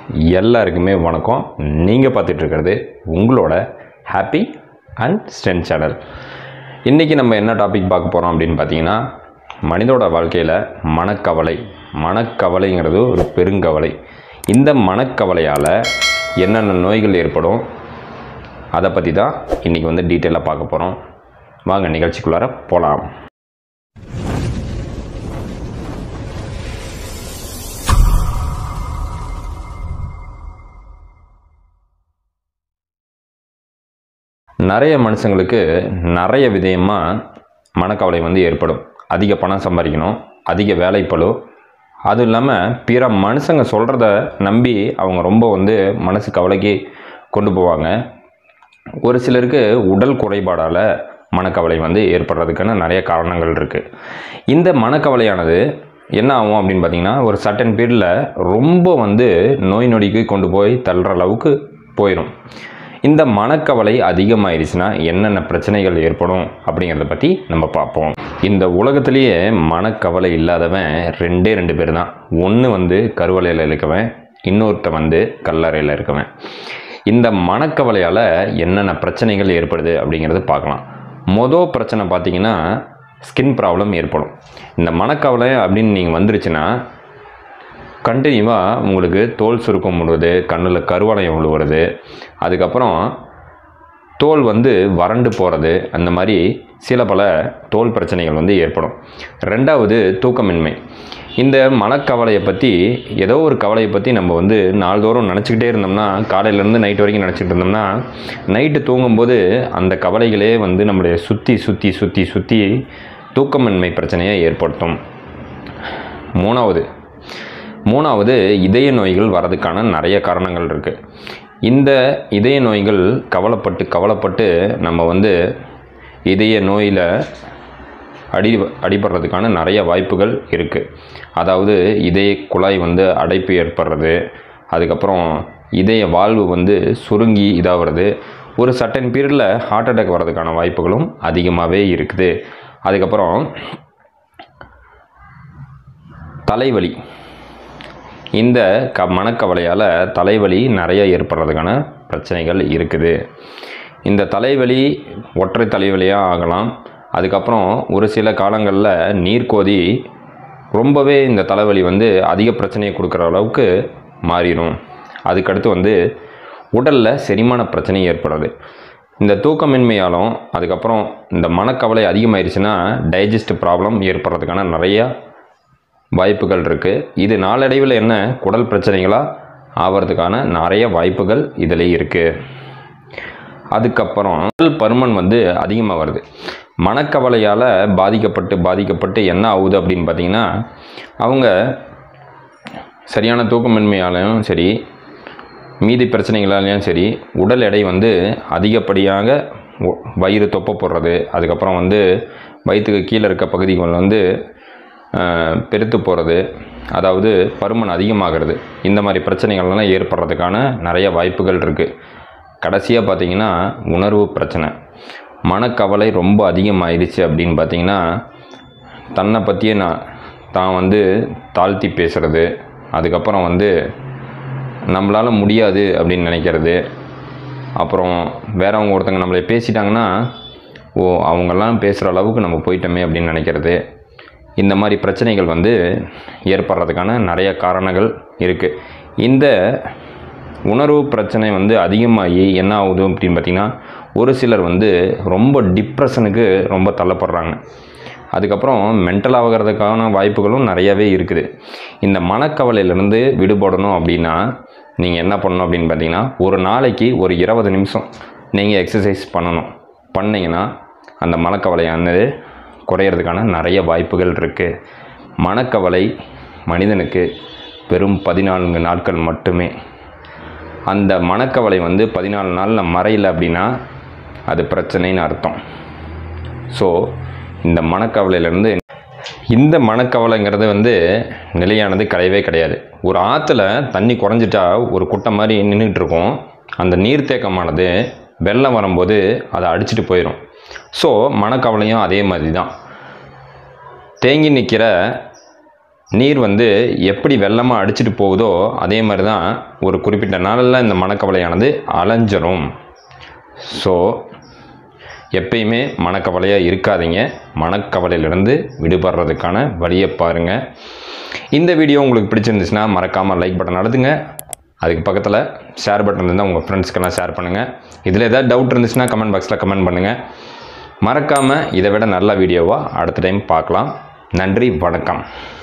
எல்லாருக்குமே வணக்கம் நீங்கள் பார்த்துட்டு இருக்கிறது உங்களோட ஹாப்பி அண்ட் ஸ்ட்ரென்த் சேனல் இன்றைக்கி நம்ம என்ன டாபிக் பார்க்க போகிறோம் அப்படின்னு பார்த்தீங்கன்னா மனிதோட வாழ்க்கையில் மனக்கவலை மனக்கவலைங்கிறது ஒரு பெருங்கவலை இந்த மனக்கவலையால் என்னென்ன நோய்கள் ஏற்படும் அதை பற்றி தான் இன்றைக்கி வந்து டீட்டெயிலாக பார்க்க போகிறோம் வாங்க நிகழ்ச்சிக்குள்ளார போகலாம் நிறைய மனுஷங்களுக்கு நிறைய விதயமாக மனக்கவலை வந்து ஏற்படும் அதிக பணம் சம்பாதிக்கணும் அதிக வேலைப்பளு அதுவும் இல்லாமல் பிற மனுஷங்க சொல்கிறத நம்பி அவங்க ரொம்ப வந்து மனசு கவலைக்கு கொண்டு போவாங்க ஒரு சிலருக்கு உடல் குறைபாடால் மனக்கவலை வந்து ஏற்படுறதுக்கான நிறைய காரணங்கள் இருக்குது இந்த மனக்கவலையானது என்ன ஆகும் அப்படின்னு பார்த்தீங்கன்னா ஒரு சர்டன் பீரியடில் ரொம்ப வந்து நோய் நொடிக்கு கொண்டு போய் தள்ளுற அளவுக்கு போயிடும் இந்த மனக்கவலை அதிகமாயிருச்சுன்னா என்னென்ன பிரச்சனைகள் ஏற்படும் அப்படிங்கிறத பற்றி நம்ம பார்ப்போம் இந்த உலகத்திலேயே மனக்கவலை இல்லாதவன் ரெண்டே ரெண்டு பேர் தான் ஒன்று வந்து கருவலையில் இருக்கவன் இன்னொருத்த வந்து கல்லறையில் இருக்கவன் இந்த மனக்கவலையால் என்னென்ன பிரச்சனைகள் ஏற்படுது அப்படிங்கிறத பார்க்கலாம் மொதல் பிரச்சனை பார்த்தீங்கன்னா ஸ்கின் ப்ராப்ளம் ஏற்படும் இந்த மனக்கவலை அப்படின்னு நீங்கள் வந்துருச்சுன்னா கண்டினியூவாக உங்களுக்கு தோல் சுருக்கம் விடுவது கண்ணில் கருவளையம் விழுவுறது அதுக்கப்புறம் தோல் வந்து வறண்டு போகிறது அந்த மாதிரி சில பல தோல் பிரச்சனைகள் வந்து ஏற்படும் ரெண்டாவது தூக்கமின்மை இந்த மனக்கவலையை பற்றி ஏதோ ஒரு கவலையை பற்றி நம்ம வந்து நாள்தோறும் நினச்சிக்கிட்டே இருந்தோம்னா காலையிலேருந்து நைட் வரைக்கும் நினச்சிட்டு இருந்தோம்னா நைட்டு தூங்கும்போது அந்த கவலைகளே வந்து நம்மளுடைய சுற்றி சுற்றி சுற்றி சுற்றி தூக்கமின்மை பிரச்சனையை ஏற்படுத்தும் மூணாவது மூணாவது இதய நோய்கள் வரதுக்கான நிறைய காரணங்கள் இருக்குது இந்த இதய நோய்கள் கவலைப்பட்டு கவலைப்பட்டு நம்ம வந்து இதய நோயில் அடி அடிபடுறதுக்கான நிறைய வாய்ப்புகள் இருக்குது அதாவது இதய குழாய் வந்து அடைப்பு ஏற்படுறது அதுக்கப்புறம் இதய வாழ்வு வந்து சுருங்கி இதாகிறது ஒரு சட்டன் பீரியடில் ஹார்ட் அட்டாக் வர்றதுக்கான வாய்ப்புகளும் அதிகமாகவே இருக்குது அதுக்கப்புறம் தலைவலி இந்த க மனக்கவலையால் தலைவலி நிறைய ஏற்படுறதுக்கான பிரச்சனைகள் இருக்குது இந்த தலைவலி ஒற்றை தலைவலியாக ஆகலாம் அதுக்கப்புறம் ஒரு சில காலங்களில் நீர்க்கோதி ரொம்பவே இந்த தலைவலி வந்து அதிக பிரச்சனையை கொடுக்குற அளவுக்கு மாறிடும் அதுக்கடுத்து வந்து உடலில் செரிமான பிரச்சனை ஏற்படுறது இந்த தூக்கமின்மையாலும் அதுக்கப்புறம் இந்த மனக்கவலை அதிகமாயிருச்சுன்னா டைஜஸ்ட் ப்ராப்ளம் ஏற்படுறதுக்கான நிறையா வாய்ப்புகள் இருக்குது இது நாளடைவில் என்ன குடல் பிரச்சனைகளாக ஆகிறதுக்கான நிறைய வாய்ப்புகள் இதில் இருக்குது அதுக்கப்புறம் உடல் பருமன் வந்து அதிகமாக வருது மனக்கவலையால் பாதிக்கப்பட்டு பாதிக்கப்பட்டு என்ன ஆகுது அப்படின்னு பார்த்தீங்கன்னா அவங்க சரியான தூக்கமின்மையாலையும் சரி மீதி பிரச்சனைகளாலையும் சரி உடல் எடை வந்து அதிகப்படியாக ஒ- வயிறு தொப்பை போடுறது அதுக்கப்புறம் வந்து வயிற்றுக்கு கீழே இருக்க பகுதிகள் வந்து ஆஹ், பெருத்து போகிறது அதாவது பருமன் அதிகமாகிறது இந்த மாதிரி பிரச்சனைகள்லாம் ஏற்படுறதுக்கான நிறைய வாய்ப்புகள் இருக்குது கடைசியாக பார்த்தீங்கன்னா உணர்வு பிரச்சனை மனக்கவலை ரொம்ப அதிகமாயிருச்சு அப்படின்னு பார்த்தீங்கன்னா தன்னை பற்றியே நான் தான் வந்து தாழ்த்தி பேசுகிறது அதுக்கப்புறம் வந்து நம்மளால் முடியாது அப்படின்னு நினைக்கிறது அப்புறம் வேறவங்க ஒருத்தங்க நம்மளை பேசிட்டாங்கன்னா ஓ அவங்கெல்லாம் பேசுகிற அளவுக்கு நம்ம போயிட்டோமே அப்படின்னு நினைக்கிறது இந்த மாதிரி பிரச்சனைகள் வந்து ஏற்படுறதுக்கான நிறைய காரணங்கள் இருக்குது இந்த உணர்வு பிரச்சனை வந்து அதிகமாகி என்ன ஆகுது அப்படின்னு பார்த்திங்கன்னா ஒரு சிலர் வந்து ரொம்ப டிப்ரெஷனுக்கு ரொம்ப தள்ளப்படுறாங்க அதுக்கப்புறம் மென்டல் ஆகிறதுக்கான வாய்ப்புகளும் நிறையவே இருக்குது இந்த மனக்கவலையிலேருந்து விடுபடணும் அப்படின்னா நீங்கள் என்ன பண்ணணும் அப்படின்னு பார்த்தீங்கன்னா ஒரு நாளைக்கு ஒரு இருபது நிமிஷம் நீங்கள் எக்ஸசைஸ் பண்ணணும் பண்ணிங்கன்னா அந்த மனக்கவலையானது குறையிறதுக்கான நிறைய வாய்ப்புகள் இருக்குது மனக்கவலை மனிதனுக்கு வெறும் பதினான்கு நாட்கள் மட்டுமே அந்த மனக்கவலை வந்து பதினாலு நாளில் மறையல அப்படின்னா அது பிரச்சனைன்னு அர்த்தம் ஸோ இந்த மனக்கவலையிலேருந்து இந்த மனக்கவலைங்கிறது வந்து நிலையானது கிடையவே கிடையாது ஒரு ஆற்றுல தண்ணி குறைஞ்சிட்டா ஒரு குட்டை மாதிரி நின்றுட்டு இருக்கும் அந்த நீர்த்தேக்கமானது வெள்ளம் வரும்போது அதை அடிச்சிட்டு போயிடும் ஸோ மனக்கவலையும் அதே மாதிரி தான் தேங்கி நிற்கிற நீர் வந்து எப்படி வெள்ளமாக அடிச்சிட்டு போகுதோ அதே மாதிரி தான் ஒரு குறிப்பிட்ட நாளில் இந்த மனக்கவலையானது அலைஞ்சிரும் ஸோ எப்பயுமே மனக்கவலையாக இருக்காதீங்க மனக்கவலையிலிருந்து விடுபடுறதுக்கான வழியை பாருங்கள் இந்த வீடியோ உங்களுக்கு பிடிச்சிருந்துச்சுன்னா மறக்காமல் லைக் பட்டன் அழுத்துங்க அதுக்கு பக்கத்தில் ஷேர் பட்டன் இருந்தால் உங்கள் ஃப்ரெண்ட்ஸ்க்கெல்லாம் ஷேர் பண்ணுங்கள் இதில் ஏதாவது டவுட் இருந்துச்சுன்னா கமெண்ட் பாக்ஸில் கமெண்ட் பண்ணுங்கள் மறக்காமல் இதை விட நல்ல வீடியோவாக அடுத்த டைம் பார்க்கலாம் நன்றி வணக்கம்